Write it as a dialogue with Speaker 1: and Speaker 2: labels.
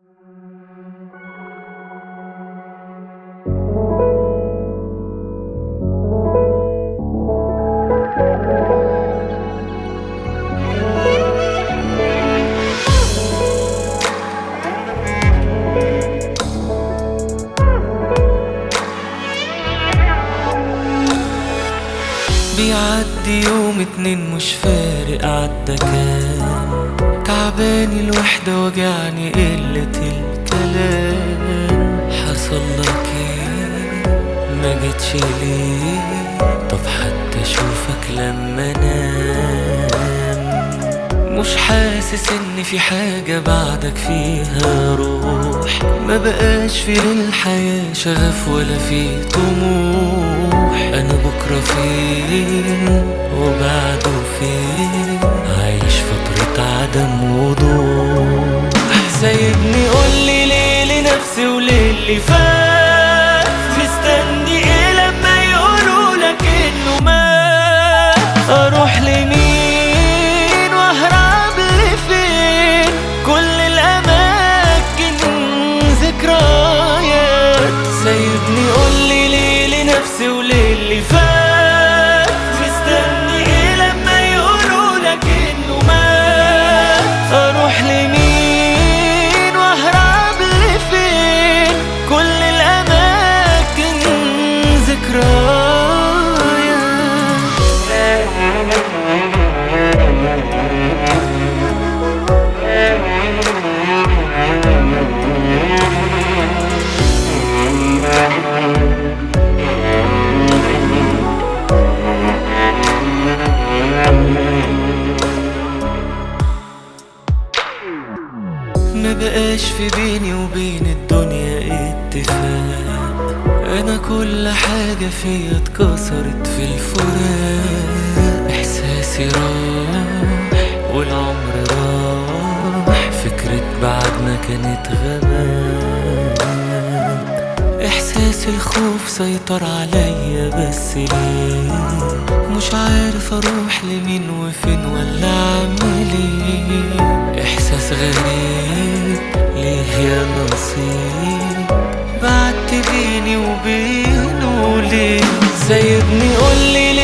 Speaker 1: بيعدي يوم اتنين مش فارق عدى كام تعباني الوحدة وجعني قلة الكلام حصل لك ايه ما جيتش ليه طب حتى اشوفك لما انام مش حاسس ان في حاجة بعدك فيها روح ما بقاش في للحياة شغف ولا في طموح انا بكرة فين وبعده فين عايش فترة عدم وضوح سايبني قولي ليه لنفسي وليه اللي فات مستني ايه لما يقولوا لك انه مات اروح لمين واهرب لفين كل الاماكن ذكريات سايبني قولي ليه لنفسي وليه اللي فات مستني ايه لما يقولوا لك انه مات اروح لمين واهرب لفين كل الاماكن ذكريات ما بقاش في بيني وبين الدنيا اتفاق انا كل حاجة فيا اتكسرت في الفراق احساسي راح والعمر راح فكرة بعدنا كانت غباء احساس الخوف سيطر عليا بس ليه مش عارف اروح لمين وفين ولا اعمل ايه احساس غريب ليه يا نصيب بعدت بيني وبينه ليه سايبني قولي